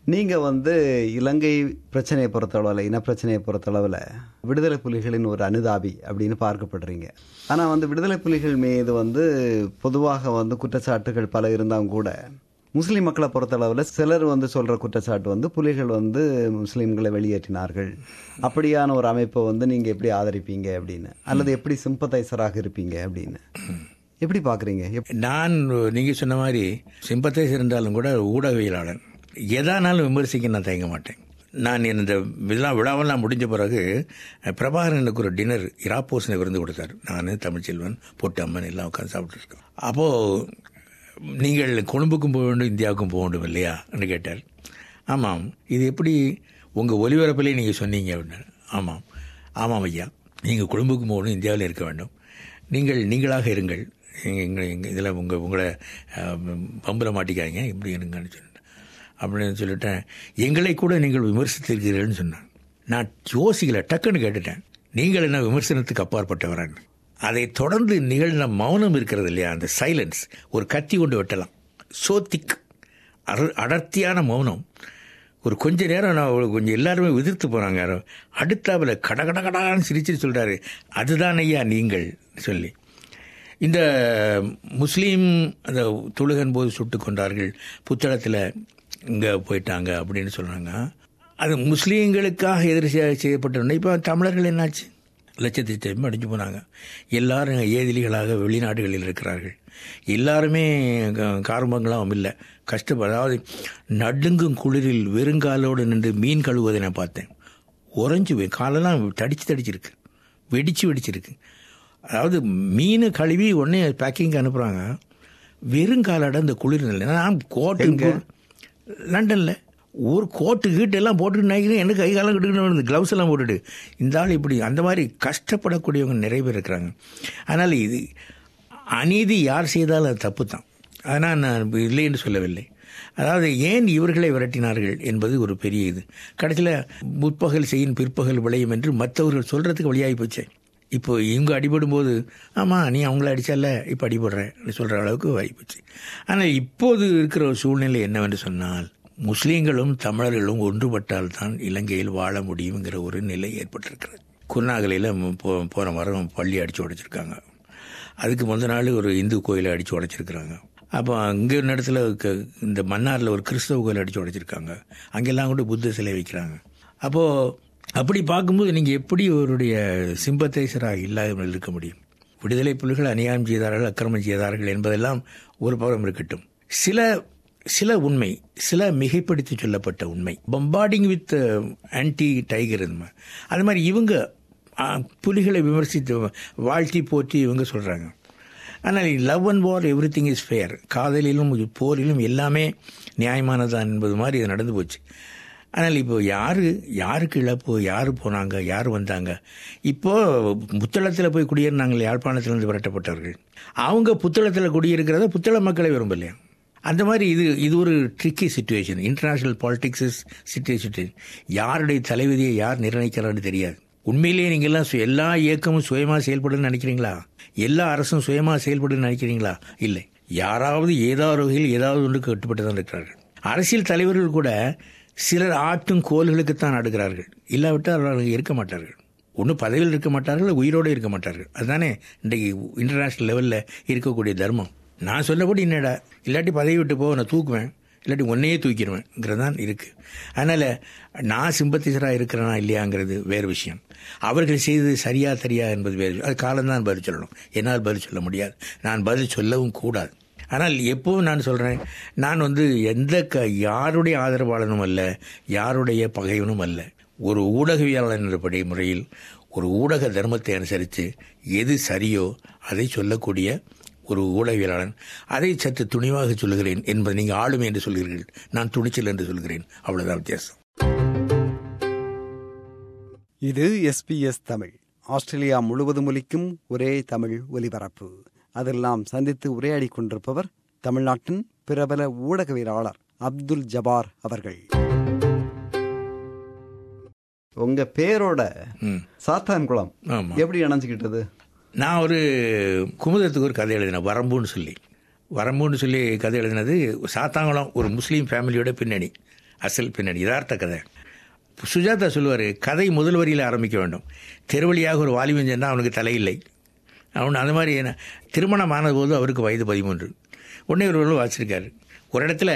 நீங்க வந்து இலங்கை பிரச்சனையை பொறுத்தளவில் இன பிரச்சனையை பொறுத்தளவில் விடுதலை புலிகளின் ஒரு அனுதாபி அப்படின்னு பார்க்கப்படுறீங்க ஆனா வந்து விடுதலை புலிகள் மீது வந்து பொதுவாக வந்து குற்றச்சாட்டுகள் பல இருந்தாலும் கூட முஸ்லிம் மக்களை பொறுத்தளவில் சிலர் வந்து சொல்ற குற்றச்சாட்டு வந்து புலிகள் வந்து முஸ்லிம்களை வெளியேற்றினார்கள் அப்படியான ஒரு அமைப்பை வந்து நீங்க எப்படி ஆதரிப்பீங்க அப்படின்னு அல்லது எப்படி சிம்பத்தைசராக இருப்பீங்க அப்படின்னு எப்படி பாக்குறீங்க எப்- நான் நீங்க சொன்ன மாதிரி சிம்பத்தைஸ் இருந்தாலும் கூட ஊடகவியலாளன் எதானாலும் விமர்சிக்க நான் தயங்க மாட்டேன் நான் இந்த விழா விழாவெல்லாம் முடிஞ்ச பிறகு பிரபாகரனுக்கு ஒரு டின்னர் இராப்போசனை விருந்து கொடுத்தார் நான் தமிழ்ச்செல்வன் பொட்டு அம்மன் எல்லாம் உட்காந்து சாப்பிட்டுருக்கோம் அப்போது நீங்கள் கொழும்புக்கும் போக வேண்டும் இந்தியாவுக்கும் போக வேண்டும் இல்லையா என்று கேட்டார் ஆமாம் இது எப்படி உங்கள் ஒலிபரப்பிலே நீங்கள் சொன்னீங்க அப்படின்னு ஆமாம் ஆமாம் ஐயா நீங்கள் கொழும்புக்கும் போகணும் இந்தியாவில் இருக்க வேண்டும் நீங்கள் நீங்களாக இருங்கள் எங்கள் எங்கள் இதில் உங்கள் உங்களை பம்பில் மாட்டிக்காதீங்க இப்படி இருங்கன்னு சொல்லிட்டு அப்படின்னு சொல்லிட்டேன் எங்களை கூட நீங்கள் விமர்சித்திருக்கிறீர்கள்னு சொன்னான் நான் யோசிக்கல டக்குன்னு கேட்டுட்டேன் நீங்கள் என்ன விமர்சனத்துக்கு அப்பாற்பட்டவரான்னு அதை தொடர்ந்து நிகழ்ந்த மௌனம் இருக்கிறது இல்லையா அந்த சைலன்ஸ் ஒரு கத்தி கொண்டு வெட்டலாம் சோ திக் அடர்த்தியான மௌனம் ஒரு கொஞ்ச நேரம் நான் ஒரு கொஞ்சம் எல்லாருமே எதிர்த்து போகிறாங்க அடுத்தாவில் கட கட கடான்னு சிரிச்சு சொல்கிறாரு அதுதான் ஐயா நீங்கள் சொல்லி இந்த முஸ்லீம் அந்த தொழுகன் போது சுட்டு கொண்டார்கள் புத்தளத்தில் இங்கே போயிட்டாங்க அப்படின்னு சொல்கிறாங்க அது முஸ்லீம்களுக்காக எதிர் செய்ய- செய்யப்பட்ட இப்போ தமிழர்கள் என்னாச்சு லட்சத்தி அடிஞ்சு போனாங்க எல்லாரும் ஏதிலிகளாக வெளிநாடுகளில் இருக்கிறார்கள் எல்லாருமே க- கார்மங்களாம் இல்லை கஷ்டப்பட அதாவது நடுங்கும் குளிரில் வெறுங்காலோடு நின்று மீன் கழுவுவதை நான் பார்த்தேன் உறைஞ்சு போய் காலெல்லாம் தடிச்சு தடிச்சிருக்கு வெடிச்சு வெடிச்சிருக்கு அதாவது மீன் கழுவி உடனே பேக்கிங் அனுப்புகிறாங்க வெறுங்காலோட அந்த குளிர் நிலை நான் கோட்டு லண்டனில் ஒரு கோட்டு கீட்டு எல்லாம் போட்டுட்டு நினைக்கிறேன் எனக்கு கை காலம் கிட்டுக்கணும் க்ளவுஸ் எல்லாம் போட்டுட்டு இந்த ஆள் இப்படி அந்த மாதிரி கஷ்டப்படக்கூடியவங்க நிறைய பேர் இருக்கிறாங்க அதனால் இது அநீதி யார் செய்தாலும் அது தப்பு தான் அதனால் நான் இல்லை என்று சொல்லவில்லை அதாவது ஏன் இவர்களை விரட்டினார்கள் என்பது ஒரு பெரிய இது கடைசியில் முற்பகல் செய்யும் பிற்பகல் விளையும் என்று மற்றவர்கள் சொல்கிறதுக்கு வழியாகி போச்சு இப்போ இவங்க அடிபடும் போது ஆமாம் நீ அவங்கள அடிச்சல்ல இப்போ அடிபடுறேன் சொல்கிற அளவுக்கு ஆகிப்போச்சு ஆனால் இப்போது இருக்கிற ஒரு சூழ்நிலை என்னவென்று சொன்னால் முஸ்லீம்களும் தமிழர்களும் ஒன்றுபட்டால் தான் இலங்கையில் வாழ முடியுங்கிற ஒரு நிலை ஏற்பட்டிருக்கிறது குருநாகலையில் போ போன வாரம் பள்ளி அடித்து உடைச்சிருக்காங்க அதுக்கு முந்த நாள் ஒரு இந்து கோயிலை அடித்து உடைச்சிருக்கிறாங்க அப்போ அங்கே ஒரு இடத்துல க- இந்த மன்னாரில் ஒரு கிறிஸ்தவ கோயில் அடித்து உடைச்சிருக்காங்க அங்கெல்லாம் கூட புத்த சிலை வைக்கிறாங்க அப்போது அப்படி பார்க்கும்போது நீங்கள் எப்படி அவருடைய சிம்பத்தைசராக இல்லாமல் இருக்க முடியும் விடுதலை புலிகள் அநியாயம் செய்தார்கள் அக்கிரமம் செய்தார்கள் என்பதெல்லாம் ஒரு பக்கம் இருக்கட்டும் சில சில உண்மை சில மிகைப்படுத்தி சொல்லப்பட்ட உண்மை பம்பார்டிங் வித் ஆன்டி டைகர் அது மாதிரி இவங்க ஆ, புலிகளை விமர்சித்து வாழ்த்தி போற்றி இவங்க சொல்கிறாங்க ஆனால் love and war everything is fair காதலிலும் போரிலும் எல்லாமே நியாயமானதான் என்பது மாதிரி இது நடந்து போச்சு ஆனால் இப்போ யாரு யாருக்கு இழப்பு யார் போனாங்க யார் வந்தாங்க இப்போ புத்தளத்தில் போய் குடியேறினாங்க யாழ்ப்பாணத்திலிருந்து விரட்டப்பட்டவர்கள் அவங்க புத்தளத்தில் குடியிருக்கிறத புத்தள மக்களை விரும்பலையா அந்த மாதிரி இது இது ஒரு tricky situation international politics is situation யாருடைய தலைவிதியை யார் நிர்ணயிக்கிறான்னு தெரியாது உண்மையிலேயே நீங்க எல்லாம் சு- எல்லா இயக்கமும் சுயமா செயல்படுன்னு நினைக்கிறீங்களா எல்லா அரசும் சுயமா செயல்படுன்னு நினைக்கிறீங்களா இல்லை யாராவது ஏதாவது வகையில் ஏதாவது ஒன்று கட்டுப்பட்டு தான் இருக்கிறார்கள் அரசியல் தலைவர்கள் கூட சிலர் ஆட்டும் கோல்களுக்குத்தான் அடுக்கிறார்கள் இல்லாவிட்டால் அவர்கள் இருக்க மாட்டார்கள் ஒன்றும் பதவியில் இருக்க மாட்டார்கள் உயிரோடு இருக்க மாட்டார்கள் அதுதானே இன்றைக்கு இன்டர்நேஷ்னல் லெவலில் இருக்கக்கூடிய தர்மம் நான் சொல்லபடி என்னடா இல்லாட்டி பதவி விட்டு போக நான் தூக்குவேன் இல்லாட்டி ஒன்னையே தூக்கிடுவேங்கிறது தான் இருக்குது அதனால் நான் சிம்பத்திசராக இருக்கிறேனா இல்லையாங்கிறது வேறு விஷயம் அவர்கள் செய்தது சரியா சரியா என்பது வேறு அது காலம்தான் பதில் சொல்லணும் என்னால் பதில் சொல்ல முடியாது நான் பதில் சொல்லவும் கூடாது ஆனால் எப்பவும் நான் சொல்கிறேன் நான் வந்து எந்த க யாருடைய ஆதரவாளனும் அல்ல யாருடைய பகைவனும் அல்ல ஒரு ஊடகவியலாளர் என்ற முறையில் ஒரு ஊடக தர்மத்தை அனுசரித்து எது சரியோ அதை சொல்லக்கூடிய ஒரு ஊடகவியலாளன் அதை சற்று துணிவாக சொல்லுகிறேன் என்பது நீங்கள் ஆளுமை என்று சொல்கிறீர்கள் நான் துணிச்சல் என்று சொல்கிறேன் அவ்வளவுதான் வித்தியாசம் இது எஸ்பிஎஸ் தமிழ் ஆஸ்திரேலியா முழுவதும் ஒலிக்கும் ஒரே தமிழ் ஒலிபரப்பு அதெல்லாம் சந்தித்து உரையாடி கொண்டிருப்பவர் தமிழ்நாட்டின் பிரபல ஊடகவியலாளர் அப்துல் ஜபார் அவர்கள் உங்க பேரோட ம் சாத்தான் குளம் ஆமாம் எப்படி இணைஞ்சுக்கிட்டது நான் ஒரு குமுதத்துக்கு ஒரு கதை எழுதினேன் வரம்புன்னு சொல்லி வரம்புன்னு சொல்லி கதை எழுதினது சாத்தாங்குளம் ஒரு முஸ்லீம் ஃபேமிலியோட பின்னணி அசல் பின்னணி யதார்த்த கதை சுஜாதா சொல்லுவார் கதை முதல் வரியில் ஆரம்பிக்க வேண்டும் தெருவழியாக ஒரு வாலிபன் சென்றால் அவனுக்கு தலையில்லை அவன் அந்த மாதிரி என்ன திருமணம் ஆனபோது அவருக்கு வயது பதிமூன்று உடனே ஒரு வாசிச்சிருக்காரு ஒரு இடத்துல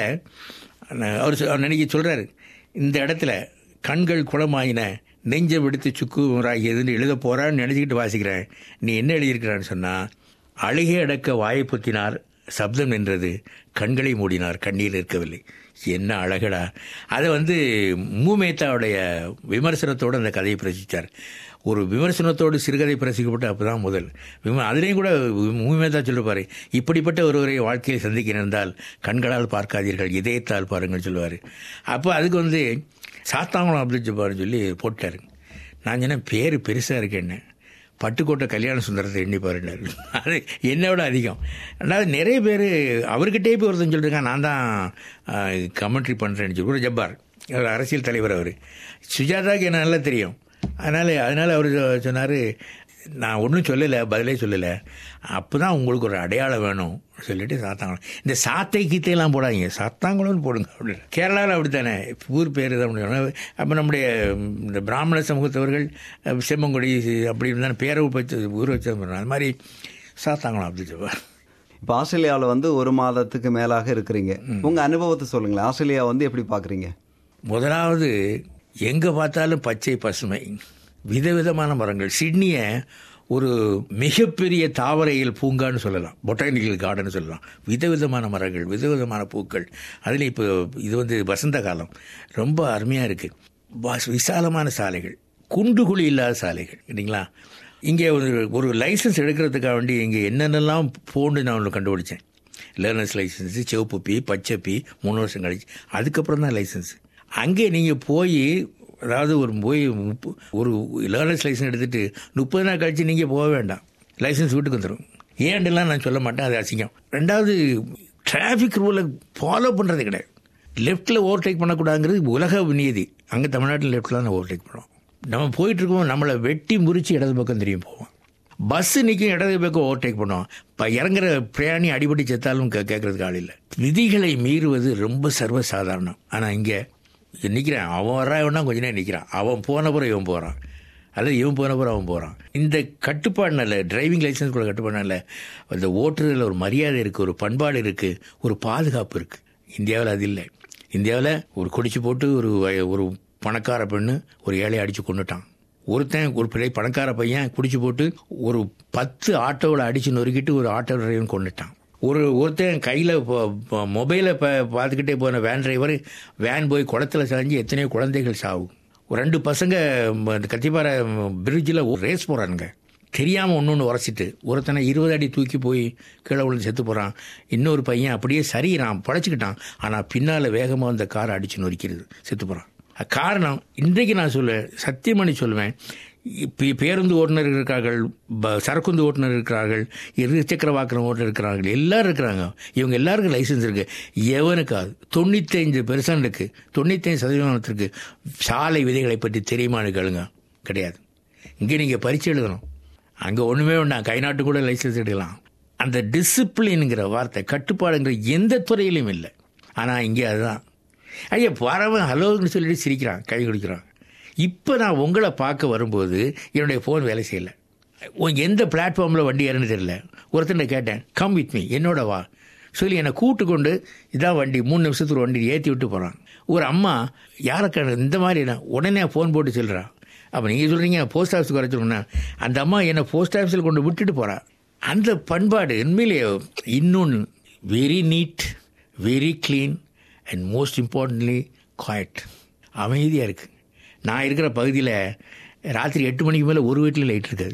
அவர் சொ- அவர் நினைக்க சொல்கிறாரு இந்த இடத்துல கண்கள் குளமாயின நெஞ்சம் எடுத்து சுக்கு ராகியதுன்னு எழுத போறான்னு நினச்சிக்கிட்டு வாசிக்கிறேன் நீ என்ன எழுதியிருக்கிறான்னு சொன்னால் அழுகை அடக்க வாயை பொத்தினார் சப்தம் நின்றது கண்களை மூடினார் கண்ணீர் இருக்கவில்லை என்ன அழகடா அதை வந்து மூமேத்தாவுடைய விமர்சனத்தோடு அந்த கதையை பிரசித்தார் ஒரு விமர்சனத்தோடு சிறுகதை பிரசிக்கப்பட்டு அப்போ தான் முதல் விம அதுலேயும் கூட மூமேத்தா சொல்லுவார் இப்படிப்பட்ட ஒருவரை வாழ்க்கையில் சந்திக்க நேர்ந்தால் கண்களால் பார்க்காதீர்கள் இதயத்தால் பாருங்கள் சொல்லுவார் அப்போ அதுக்கு வந்து சாத்தாங்குளம் அப்துல் ஜப்பார்னு சொல்லி போட்டார் நான் சொன்னேன் பேர் பெருசாக இருக்கேன்னு பட்டுக்கோட்டை கல்யாண சுந்தரத்தை எண்ணி பாருன்னாரு அது என்னை விட அதிகம் ரெண்டாவது நிறைய பேர் அவர்கிட்டே போய் ஒருத்தன் சொல்லியிருக்கான் நான் தான் கமெண்ட்ரி பண்ணுறேன்னு சொல்லி ஒரு ஜப்பார் அவர் அரசியல் தலைவர் அவர் சுஜாதாக்கு என்ன நல்லா தெரியும் அதனால் அதனால் அவர் சொன்னார் நான் ஒன்றும் சொல்லலை பதிலே சொல்லலை அப்போ தான் உங்களுக்கு ஒரு அடையாளம் வேணும் சொல்லிட்டு சாத்தாங்குளம் இந்த சாத்தை கீத்தையெல்லாம் போடாதீங்க சாத்தாங்குளம்னு போடுங்க அப்படின்னு கேரளாவில் அப்படித்தானே ஊர் பேர் தான் அப்படி அப்போ நம்முடைய இந்த பிராமண சமூகத்தவர்கள் அஹ், செம்மங்குடி அப்படி தானே பேரை வச்சு ஊர் வச்சு அது மாதிரி சாத்தாங்குளம் அப்படி சொல்லுவார் இப்போ ஆஸ்திரேலியாவில் வந்து ஒரு மாதத்துக்கு மேலாக இருக்கிறீங்க உங்க அனுபவத்தை சொல்லுங்களேன் ஆஸ்திரேலியா வந்து எப்படி பார்க்குறீங்க முதலாவது எங்கே பார்த்தாலும் பச்சை பசுமை விதவிதமான மரங்கள் சிட்னியை ஒரு மிகப்பெரிய தாவரையில் பூங்கான்னு சொல்லலாம் பொட்டானிக்கல் கார்டன் சொல்லலாம் விதவிதமான மரங்கள் விதவிதமான பூக்கள் அதில் இப்போ இது வந்து வசந்த காலம் ரொம்ப அருமையாக இருக்குது விசாலமான சாலைகள் குண்டு குழி இல்லாத சாலைகள் இல்லைங்களா இங்கே ஒரு ஒரு லைசன்ஸ் எடுக்கிறதுக்காக வேண்டி இங்கே என்னென்னலாம் போன்னு நான் ஒன்று கண்டுபிடிச்சேன் லேர்னர்ஸ் லைசன்ஸு சிவப்பு பி பச்சை பி மூணு வருஷம் கழிச்சு அதுக்கப்புறம் தான் லைசன்ஸ் அங்கே நீங்கள் போய் அதாவது ஒரு போய் முப்ப- ஒரு லேர்னர்ஸ் லைசன்ஸ் எடுத்துட்டு முப்பது நாள் கழிச்சு நீங்கள் போக வேண்டாம் லைசன்ஸ் வீட்டுக்கு வந்துடும் ஏன்டெல்லாம் நான் சொல்ல மாட்டேன் அது அசிங்கம் ரெண்டாவது டிராஃபிக் ரூலை ஃபாலோ பண்ணுறது கிடையாது லெஃப்ட்டில் ஓவர்டேக் பண்ணக்கூடாதுங்கிறது உலக நியதி அங்கே தமிழ்நாட்டில் லெஃப்ட்டில் தான் ஓவர்டேக் பண்ணுவோம் நம்ம போயிட்டு இருக்கோம் நம்மளை வெட்டி முறிச்சு இடது பக்கம் திரும்பி போவோம் பஸ் நிற்கும் இடது பக்கம் ஓவர்டேக் பண்ணுவோம் இப்போ இறங்குற பிரயாணி அடிபடி செத்தாலும் கே கேட்கறதுக்கு ஆள் இல்லை விதிகளை மீறுவது ரொம்ப சர்வசாதாரணம் ஆனால் இங்கே நிற்கிறான் அவன் வர்றான் கொஞ்ச நேரம் நிற்கிறான் அவன் போன பிறகு இவன் போகிறான் அல்லது இவன் போன பிறகு அவன் போகிறான் இந்த கட்டுப்பாடுனால டிரைவிங் லைசன்ஸ் கூட கட்டுப்பாடுனால அந்த ஓட்டுறதுல ஒரு மரியாதை இருக்குது ஒரு பண்பாடு இருக்குது ஒரு பாதுகாப்பு இருக்குது இந்தியாவில் அது இல்லை இந்தியாவில் ஒரு குடிச்சு போட்டு ஒரு வய- ஒரு பணக்கார பெண்ணு ஒரு ஏழையை அடித்து கொண்டுட்டான் ஒருத்தன் ஒரு பெரிய பணக்கார பையன் குடிச்சு போட்டு ஒரு பத்து ஆட்டோவில் அடித்து நொறுக்கிட்டு ஒரு ஆட்டோ டிரைவன் கொண்டுட்டான் ஒரு ஒருத்தன் கையில் மொபைலை ப பார்த்துக்கிட்டே போன வேன் டிரைவர் வேன் போய் குளத்துல சாஞ்சு எத்தனையோ குழந்தைகள் சாவு ஒரு ரெண்டு பசங்க ம, இந்த கத்திப்பாறை பிரிட்ஜில் ரேஸ் போகிறானுங்க தெரியாமல் ஒன்று ஒன்று உரைச்சிட்டு ஒருத்தனை இருபது அடி தூக்கி போய் கீழே விழுந்து செத்து போகிறான் இன்னொரு பையன் அப்படியே சரியிறான் பழச்சிக்கிட்டான் ஆனால் பின்னால் வேகமாக அந்த காரை அடித்து நொறுக்கிறது செத்து போகிறான் காரணம் இன்றைக்கு நான் சொல்ல சத்தியமணி சொல்லுவேன் இப்போ பேருந்து ஓட்டுநர் இருக்கிறார்கள் ப- சரக்குந்து ஓட்டுநர் இருக்கிறார்கள் இருசக்கர வாகன ஓட்டுநர் இருக்கிறார்கள் எல்லாரும் இருக்கிறாங்க இவங்க எல்லாருக்கும் லைசன்ஸ் இருக்கு எவனுக்காது தொண்ணூத்தைந்து பெர்சன்ட்டுக்கு தொண்ணூத்தைந்து சதவீதத்திற்கு சாலை விதிகளை பற்றி தெரியுமான்னு கேளுங்க கிடையாது இங்கே நீங்கள் பரீட்சை எழுதணும் அங்கே ஒன்றுமே வேண்டாம் கை நாட்டு கூட லைசன்ஸ் எடுக்கலாம் அந்த டிசிப்ளின்ங்கிற வார்த்தை கட்டுப்பாடுங்கிற எந்த துறையிலும் இல்லை ஆனால் இங்கே அதுதான் ஐயா வரவன் ஹலோன்னு சொல்லிட்டு சிரிக்கிறான் கை குடிக்கிறான் இப்போ நான் உங்களை பார்க்க வரும்போது என்னுடைய ஃபோன் வேலை செய்யலை உங்க எந்த பிளாட்ஃபார்மில் வண்டி ஏறன்னு தெரியல ஒருத்தன் கேட்டேன் கம் வித் மீ என்னோட வா சொல்லி என்னை கூட்டு கொண்டு இதான் வண்டி மூணு நிமிஷத்துக்கு ஒரு வண்டி ஏற்றி விட்டு போகிறான் ஒரு அம்மா யாரை கண்டு இந்த மாதிரி நான் உடனே ஃபோன் போட்டு சொல்கிறா அப்போ நீங்கள் சொல்கிறீங்க போஸ்ட் ஆஃபீஸுக்கு வர அந்த அம்மா என்னை போஸ்ட் ஆஃபீஸில் கொண்டு விட்டுட்டு போகிறா அந்த பண்பாடு உண்மையிலேயே இன்னொன்று very neat very clean and most importantly quiet அமைதியாக இருக்குது நான் இருக்கிற பகுதியில் ராத்திரி எட்டு மணிக்கு மேலே ஒரு வீட்டில் லைட் இருக்காது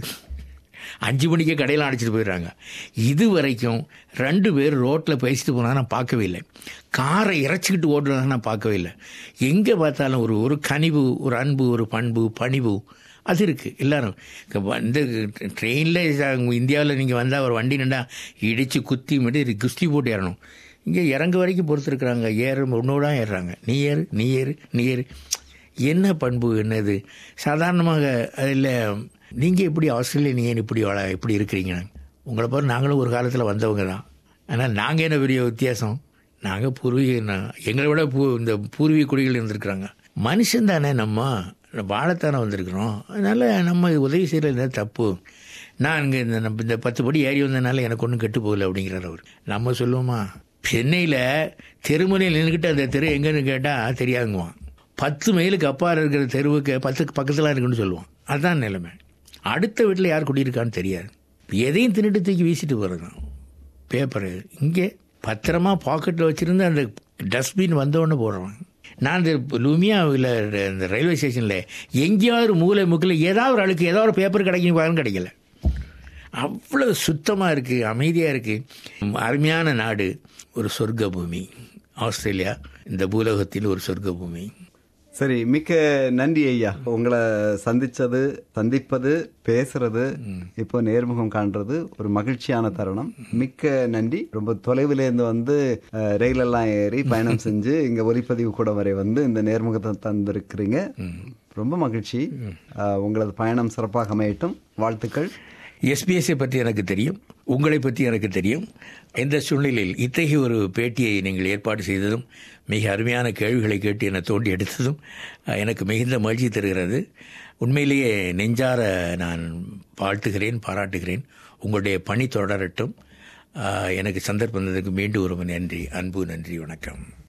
அஞ்சு மணிக்கே கடையில் அடிச்சிட்டு போயிடுறாங்க இது வரைக்கும் ரெண்டு பேர் ரோட்டில் பேசிட்டு போனால் நான் பார்க்கவே இல்லை காரை இறச்சிக்கிட்டு ஓடுறதாக நான் பார்க்கவே இல்லை எங்கே பார்த்தாலும் ஒரு ஒரு கனிவு ஒரு அன்பு ஒரு பண்பு பணிவு அது இருக்குது எல்லாரும் இப்ப வந்து ட்ரெயினில் இந்தியாவில் நீங்கள் வந்தால் ஒரு வண்டி நின்றா இடித்து குத்தி மிடி குஸ்தி போட்டு ஏறணும் இங்கே இறங்க வரைக்கும் பொறுத்துருக்குறாங்க ஏற ஒன்றோட ஏறுறாங்க நீ ஏறு நீ ஏறு நீ ஏறு என்ன பண்பு என்னது சாதாரணமாக அதில் நீங்கள் எப்படி ஆஸ்திரேலியா நீங்கள் இப்படி வாழ- இப்படி இருக்கிறீங்க உங்களை பாரு நாங்களும் ஒரு காலத்தில் வந்தவங்க தான் ஆனால் நாங்கள் என்ன பெரிய வித்தியாசம் நாங்கள் பூர்வீக எங்களை விட பூ இந்த பூர்வீக குடிகள் இருந்திருக்கிறாங்க மனுஷன் தானே நம்ம வாழத்தானே வந்திருக்கிறோம் அதனால் நம்ம உதவி செய்கிறது தப்பு நான் இங்கே இந்த நம்ம இந்த பத்து படி ஏறி வந்ததுனால எனக்கு ஒன்றும் கெட்டு போகல அப்படிங்கிறார் அவர் நம்ம சொல்லுவோமா சென்னையில் தெருமுனையில் நின்றுக்கிட்டு அந்த தெரு எங்கன்னு கேட்டால் தெரியாதுங்குவான் பத்து மைலுக்கு அப்பா இருக்கிற தெருவுக்கு பத்து பக்கத்தில் இருக்குன்னு சொல்லுவான் அதுதான் நிலைமை அடுத்த வீட்டில் யார் குடியிருக்கான்னு தெரியாது எதையும் தின்னுட்டு தூக்கி வீசிட்டு போகிறதான் பேப்பரு இங்கே பத்திரமா பாக்கெட்டில் வச்சுருந்து அந்த டஸ்ட்பின் வந்தோடனே போடுறான் நான் இந்த லுமியாவில் இந்த ரயில்வே ஸ்டேஷனில் எங்கேயாவது ஒரு மூலை முக்கில் ஏதாவது ஒரு அழுக்கு ஏதாவது ஒரு பேப்பர் கிடைக்கும் பாருன்னு கிடைக்கல அவ்வளோ சுத்தமாக இருக்குது அமைதியாக இருக்குது அருமையான நாடு ஒரு சொர்க்க பூமி ஆஸ்திரேலியா இந்த பூலோகத்தில் ஒரு சொர்க்க பூமி சரி மிக்க நன்றி ஐயா உங்களை சந்திச்சது சந்திப்பது பேசுறது இப்போ நேர்முகம் காண்றது ஒரு மகிழ்ச்சியான தருணம் மிக்க நன்றி ரொம்ப தொலைவில் இருந்து வந்து அஹ், ரயிலெல்லாம் ஏறி பயணம் செஞ்சு இங்க ஒலிப்பதிவு கூட வரை வந்து இந்த நேர்முகத்தை தந்திருக்கிறீங்க ரொம்ப மகிழ்ச்சி அஹ், உங்களது பயணம் சிறப்பாக அமையட்டும் வாழ்த்துக்கள் எஸ்பிஎஸ்ஐ பற்றி எனக்கு தெரியும் உங்களை பற்றி எனக்கு தெரியும் எந்த சூழ்நிலையில் இத்தகைய ஒரு பேட்டியை நீங்கள் ஏற்பாடு செய்ததும் மிக அருமையான கேள்விகளை கேட்டு என்னை தோண்டி எடுத்ததும் அஹ், எனக்கு மிகுந்த மகிழ்ச்சி தருகிறது உண்மையிலேயே நெஞ்சார நான் வாழ்த்துகிறேன் பாராட்டுகிறேன் உங்களுடைய பணி தொடரட்டும் அஹ், எனக்கு சந்தர்ப்பம் தந்ததுக்கு மீண்டும் ஒரு நன்றி அன்பு நன்றி வணக்கம்